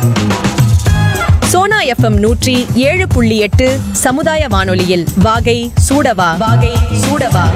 Sona FM நூற்றி ஏழு புள்ளி எட்டு சமுதாய வானொலியில் வாகை சூடவா வாகை சூடவா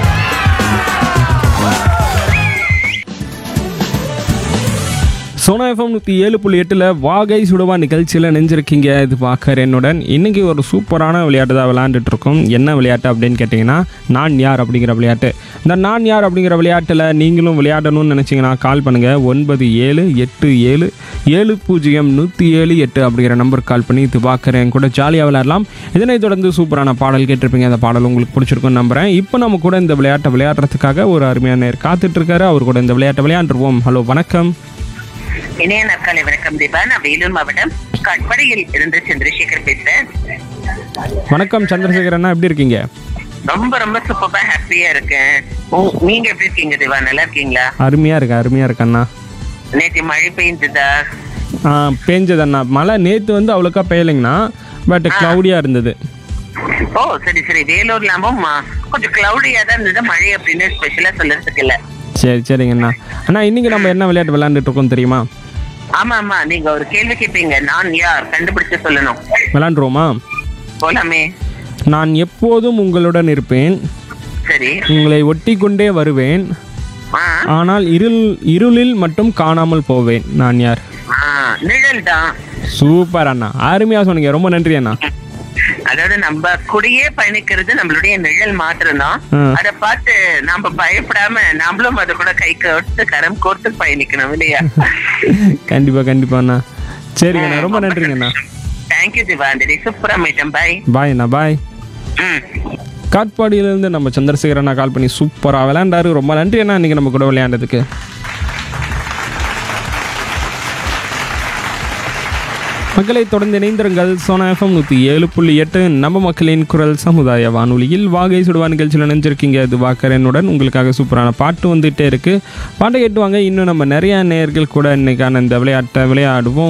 சோனா எஃப்எம் நூற்றி ஏழு புள்ளி எட்டில் வாகை சுடுவா நிகழ்ச்சியில் நெஞ்சிருக்கீங்க இது பார்க்குற என்னுடன் இன்றைக்கி ஒரு சூப்பரான விளையாட்டு தான் விளையாண்டுட்டு இருக்கோம் என்ன விளையாட்டு அப்படின்னு கேட்டிங்கன்னா நான் யார் அப்படிங்கிற விளையாட்டு இந்த நான் யார் அப்படிங்கிற விளையாட்டில் நீங்களும் விளையாடணும்னு நினச்சிங்கன்னா கால் பண்ணுங்கள் ஒன்பது ஏழு எட்டு ஏழு ஏழு பூஜ்ஜியம் நூற்றி ஏழு எட்டு அப்படிங்கிற நம்பர் கால் பண்ணி இது பார்க்குறேன் கூட ஜாலியாக விளையாடலாம் இதனைத் தொடர்ந்து சூப்பரான பாடல் கேட்டிருப்பீங்க அந்த பாடல் உங்களுக்கு பிடிச்சிருக்கும்னு நம்புகிறேன் இப்போ நம்ம கூட இந்த விளையாட்டை விளையாடுறதுக்காக ஒரு அருமையான நேர் காத்துட்ருக்காரு அவர் கூட இந்த விளையாட்டை விளையாண்டுருவோம் ஹலோ வணக்கம் இணைய நாட்காலை வணக்கம் தீபா நான் வேலூர் மாவட்டம் கட்படியில் இருந்து சந்திரசேகர் பேசுறேன் வணக்கம் சந்திரசேகர் அண்ணா எப்படி இருக்கீங்க ரொம்ப ரொம்ப சூப்பரா ஹாப்பியா இருக்கேன் உ- நீங்க எப்படி இருக்கீங்க தீபா நல்லா இருக்கீங்களா அருமையா இருக்கு அருமையா இருக்கு அண்ணா நேற்று மழை பெய்ஞ்சதா ஆ, பேஞ்சது அண்ணா மழை நேற்று வந்து அவ்வளோக்கா பெய்யலைங்கண்ணா பட் க்ளவுடியாக இருந்தது ஓ சரி சரி வேலூர்லாமும் ஆ, கொஞ்சம் கிளவுடியா தான் இருந்தது மழை அப்படின்னு ஸ்பெஷலா சொல்றதுக்கு இல்ல சரி சரிங்கண்ணா அண்ணா இன்னைக்கு நம்ம என்ன விளையாட்டு விளையாண்டுட்டு இருக்கோம் தெரியுமா ஆமா ஆமா நீங்க ஒரு கேள்வி கேட்பீங்க நான் யார் கண்டுபிடிச்சு சொல்லணும் விளையாண்டுருவோமா போலாமே நான் எப்போதும் உங்களுடன் இருப்பேன் சரி உங்களை ஒட்டி கொண்டே வருவேன் ஆ ஆனால் இருள் இருளில் மட்டும் காணாமல் போவேன் நான் யார் ஆ, நிழல் தான் சூப்பர் அண்ணா அருமையாக சொன்னீங்க ரொம்ப நன்றி அண்ணா அதாவது நம்ம கூடயே பயணிக்கிறது நம்மளுடைய நிழல் மாத்திரம் தான் ஆ. அத பார்த்து நாம பயப்படாம நாமளும் அது கூட கை கோர்த்து கரம் கோர்த்து பயணிக்கணும் இல்லையா கண்டிப்பாக கண்டிப்பாக அண்ணா சரிங்க அண்ணா ரொம்ப நன்றிங்க அண்ணா தேங்க்யூ திவாந்திரி சூப்பரா மேட்டம் பாய் பாய் அண்ணா பாய் ம் காட்பாடியிலேருந்து நம்ம சந்திரசேகர் அண்ணா கால் பண்ணி சூப்பராக விளையாண்டாரு ரொம்ப நன்றி அண்ணா இன்றைக்கி நம்ம கூட விளையாண்டதுக்கு மக்களை தொடர்ந்து இணைந்திருங்கள் சோனா எஃப்எம் நூற்றி ஏழு புள்ளி எட்டு நம்ம மக்களின் குரல் சமுதாய வானொலியில் வாகை சுடுவா நிகழ்ச்சியில் நினைஞ்சிருக்கீங்க இது வாக்கரனுடன் உங்களுக்காக சூப்பரான பாட்டு வந்துகிட்டே இருக்குது பாட்டை கேட்டுவாங்க இன்னும் நம்ம நிறைய நேயர்கள் கூட இன்னைக்கான இந்த விளையாட்டை விளையாடுவோம்